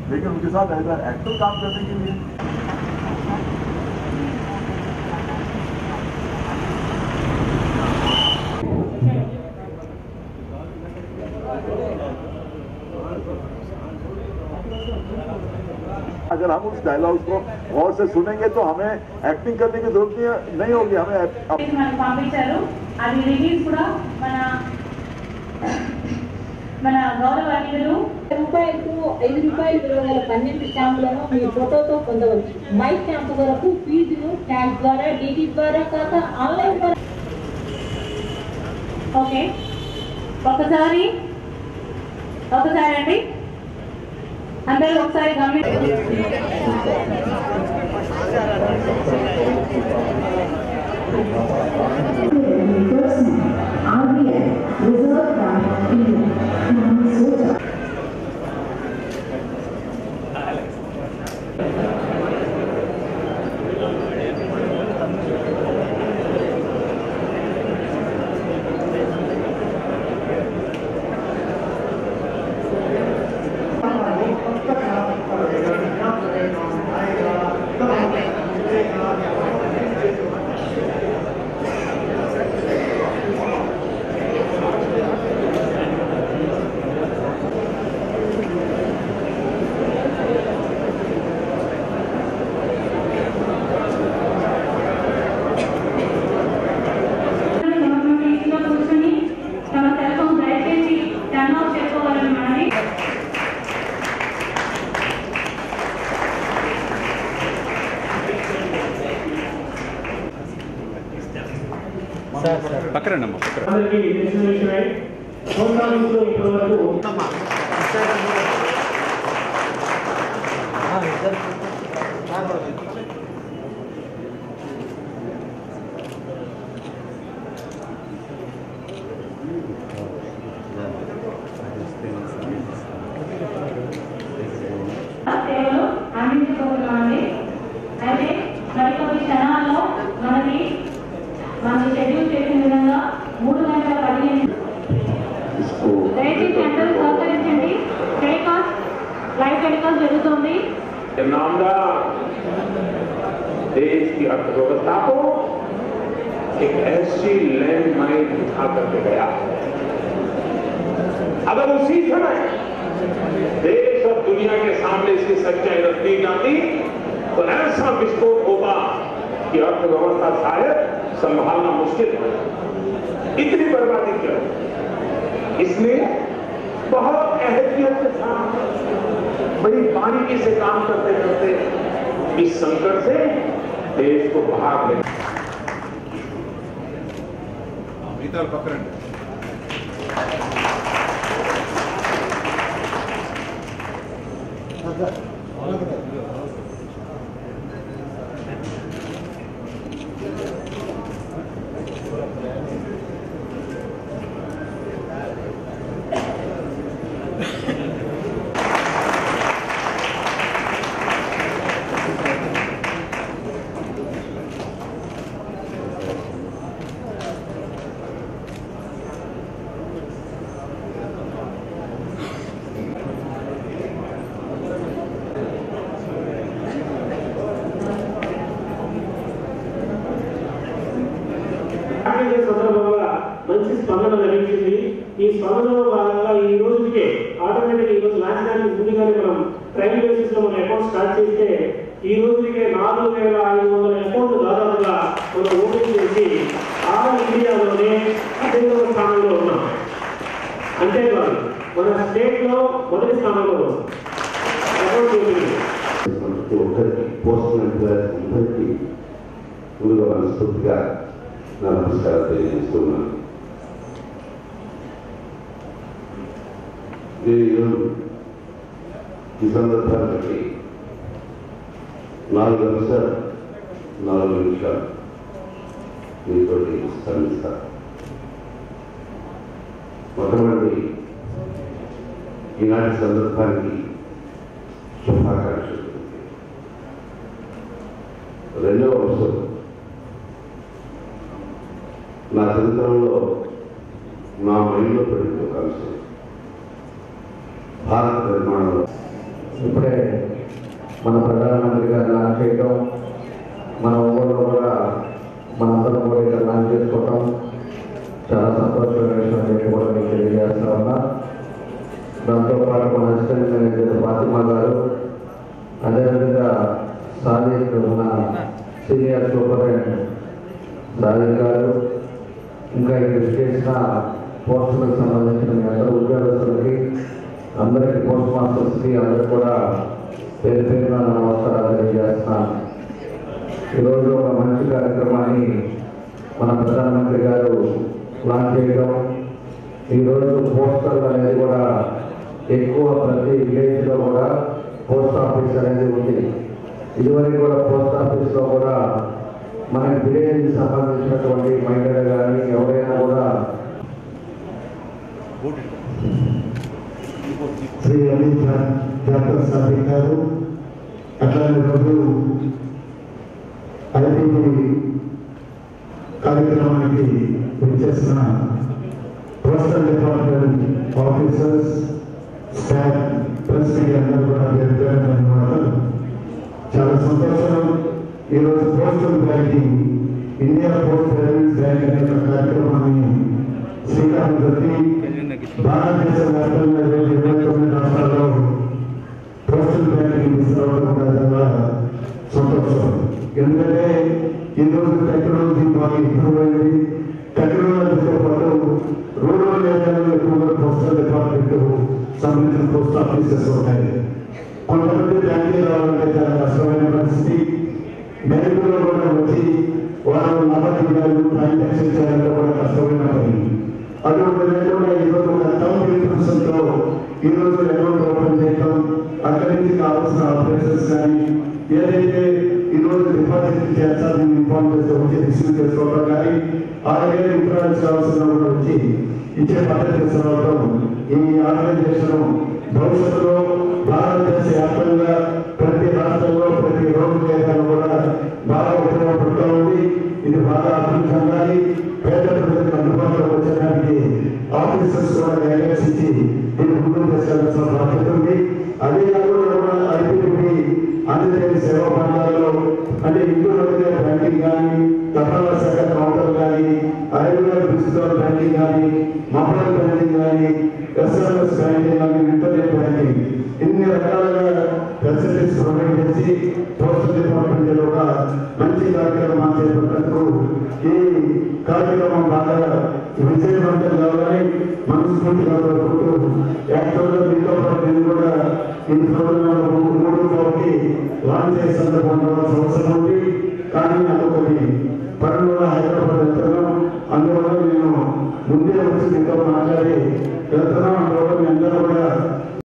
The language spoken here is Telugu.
लेकिन उनके साथ एज एक्टर काम करने के लिए अगर हम उस डायलॉग को गौर से सुनेंगे तो हमें एक्टिंग करने की जरूरत नहीं- नहीं होगी हमें अप- చేసి మనకు పంపించారు అది రివ్యూస్ కూడా మన మన గౌరవ అతిథులు రూపాయలకు ఐదు రూపాయలు విలువ గల పన్నెండు స్టాంపులను మీ ఫోటోతో పొందవచ్చు మై స్టాంపు వరకు ఫీజును ట్యాక్స్ ద్వారా డీటీ ద్వారా కాక ఆన్లైన్ ద్వారా ఓకే ఒకసారి ఒకసారి అండి అందరూ ఒకసారి గమనించండి ఇంట్లో కూర్చొని తమ సెల్ ఫోన్ దయచేసి టర్న్ ఆఫ్ చేసుకోవాలని మనవి పక్కరండమ్మా పక్కన అందరికీ తెలిసిన విషయమే పోస్ట్ ఆఫీస్లో ఇప్పటివరకు సేవలు అందించబోతున్నామండి అయితే మరికొద్ది క్షణాల్లో మనకి మనకి షెడ్యూల్ చేసిన విధంగా మూడు గంటల పదిహేను దయచేసి అందరూ సహకరించండి టెలికాస్ట్ లైవ్ టెలికాస్ట్ జరుగుతుంది नामदार देश की अर्थव्यवस्था को एक ऐसी लैंड माइन उठा करके गया अगर उसी समय देश और दुनिया के सामने इसकी सच्चाई रख दी जाती तो ऐसा विस्फोट होगा कि अर्थव्यवस्था शायद संभालना मुश्किल है इतनी बर्बादी क्यों इसलिए बहुत एहतियत के साथ बड़ी बारीकी से काम करते करते इस संकट से देश को बाहर ले మిగతా పక్కరండి ఆర్టీజీ సందర్భంగా మంచి స్పందన లభించింది ఈ స్పందనలో భాగంగా ఈ రోజుకే ఆటోమేటిక్ ఈ రోజు లాస్ట్ టైం ముందుగానే మనం ట్రైల్ బేసిస్ లో మన అకౌంట్ స్టార్ట్ చేస్తే ఈ రోజుకే నాలుగు వేల ఐదు వందల అకౌంట్ దాదాపుగా మనం ఓపెన్ చేసి ఆల్ ఇండియాలోనే పద్దెనిమిదవ స్థానంలో ఉన్నాం అంతేకాదు మన స్టేట్ లో మొదటి స్థానంలో ఉన్నాం అకౌంట్ ఓపెనింగ్ ప్రతి ఒక్కరికి పోస్ట్ ఎంప్లాయర్స్ అందరికీ ముందుగా మనస్ఫూర్తిగా నా నమస్కారం తెలియజేస్తున్నాను ఈరోజు ఈ సందర్భానికి నాలుగు అంశాలు నాలుగు నిమిషాలు మీతోటి స్పందిస్తాను మొట్టమొదటి ఈనాటి సందర్భానికి శుభాకాంక్షలు రెండవ అంశం నా చరిత్రలో నా మైండ్లో పడింది ఒక అంశం భారత నిర్మాణంలో ఇప్పుడే మన ప్రధానమంత్రి గారు లాంచ్ చేయటం మన ఊళ్ళో కూడా మనందరం కూడా ఇక్కడ లాంచ్ చేసుకోవటం చాలా సంతోషమైన విషయం నేను కూడా మీకు తెలియజేస్తా ఉన్నా దాంతోపాటు మన అసిస్టెంట్ మేనేజర్ ఫాతిమా గారు అదేవిధంగా సాదిక్ మన సీనియర్ సూపరింటెండెంట్ సాదిక్ గారు ఇంకా ఇక్కడ చేసిన పోస్టులకు సంబంధించిన మీ అందరూ ఉద్యోగస్తులకి అందరికీ పోస్ట్ మాస్టర్స్కి అందరికీ కూడా పేరు పేరున నా నమస్కారాలు తెలియజేస్తున్నాను ఈరోజు ఒక మంచి కార్యక్రమాన్ని మన ప్రధానమంత్రి గారు లాంచ్ చేయడం ఈరోజు పోస్టల్ అనేది కూడా ఎక్కువ ప్రతి విలేజ్లో కూడా పోస్ట్ ఆఫీస్ అనేది ఉంది ఇదివరకు కూడా పోస్ట్ ఆఫీస్లో కూడా మన విలేజ్కి సంబంధించినటువంటి మహిళలు కానీ ఎవరైనా కూడా శ్రీ అమిత్ డాక్టర్ సాదిక్ గారు అట్లానే రోజు ఐటీపీ కార్యక్రమానికి విచ్చేసిన postal department officers staff press media అందరూ కూడా పేరు పేరున ధన్యవాదాలు చాలా సంతోషం ఈరోజు postal banking India post payments bank అనే ఒక కార్యక్రమాన్ని శ్రీకారం చుట్టి భారతదేశ వ్యాప్తంగా ఈరోజు ఇరవై తొమ్మిది రాష్ట్రాల్లో పోస్టల్ బ్యాంకింగ్ తీసుకురావడం కూడా చాలా సంతోషం ఎందుకంటే ఈరోజు టెక్నాలజీ బాగా ఇంప్రూవ్ అయింది టెక్నాలజీతో పాటు రూరల్ ఏరియాలో ఎక్కువగా పోస్టల్ డిపార్ట్మెంట్ సంబంధించిన పోస్ట్ ఆఫీసెస్ ఉంటాయి కొంతమంది బ్యాంకులు రావాలంటే చాలా కష్టమైన పరిస్థితి బ్యాంకులో కూడా వచ్చి వాళ్ళు లావాదేవీలు ట్రాన్సాక్షన్ చేయాలంటే కూడా కష్టమైన పని అటువంటి లేకుండా ఈరోజు ఒక అకౌంట్ ఇన్ఫర్మేషన్తో ఈరోజు అకౌంట్ ఓపెన్ చేయడం అక్కడి నుంచి కావాల్సిన ఆపరేషన్స్ కానీ ఏదైతే ఈరోజు డిపాజిట్ చేస్తారని ఇన్ఫార్మ్ చేస్తే వచ్చి రిసీవ్ చేసుకోవడం కానీ అలాగే ఇన్సూరెన్స్ కావాల్సిన వాళ్ళు వచ్చి ఇచ్చే పద్ధతి తీసుకురావడం ఈ ఆర్గనైజేషన్ భవిష్యత్తులో భారతదేశ వ్యాప్తంగా ప్రతి రాష్ట్రంలో ప్రతి రోడ్డు కేంద్రాలు కూడా బాగా ఉపయోగపడుతూ ఉంది ఇది బాగా అభివృద్ధి చెందాలి పేద ప్రజలకు అందుబాటులోకి వచ్చడానికి ఆఫీసర్స్ కూడా గైడెన్స్ ఇచ్చి దీన్ని ముందుకు తీసుకెళ్లాల్సిన బాధ్యత ఉంది అదే కాకుండా కూడా ఐపీపీ అందరి సేవా ప్రాంతాల్లో అంటే ఇంట్లో వదిలే బ్యాంకింగ్ కానీ తపాలా శాఖ కౌంటర్ కానీ ఐదుగురు డిజిటల్ బ్యాంకింగ్ కానీ మొబైల్ బ్యాంకింగ్ కానీ ఎస్ఎంఎస్ బ్యాంకింగ్ కానీ ఇంటర్నెట్ బ్యాంకింగ్ ఇన్ని రకాలుగా ఫెసిలిటీస్ ప్రొవైడ్ చేసి పోస్టల్ డిపార్ట్మెంట్ కూడా మంచి కార్యక్రమాలు చేపట్టినందుకు ఈ కార్యక్రమం బాగా విజయవంతం కావాలని మనస్ఫూర్తిగా కోరుకుంటూ యాక్చువల్గా మీతో పాటు నేను కూడా ఈ ప్రోగ్రామ్ మూడు కాబట్టి లాంచ్ చేసే సందర్భంలో సంవత్సరం ఉంది కానీ నాకు కొన్ని పనులు కూడా హైదరాబాద్ వెళ్తున్నాం అందువల్ల నేను ముందే వచ్చి మీతో మాట్లాడి వెళ్తున్నాం అందువల్ల మీ అందరూ కూడా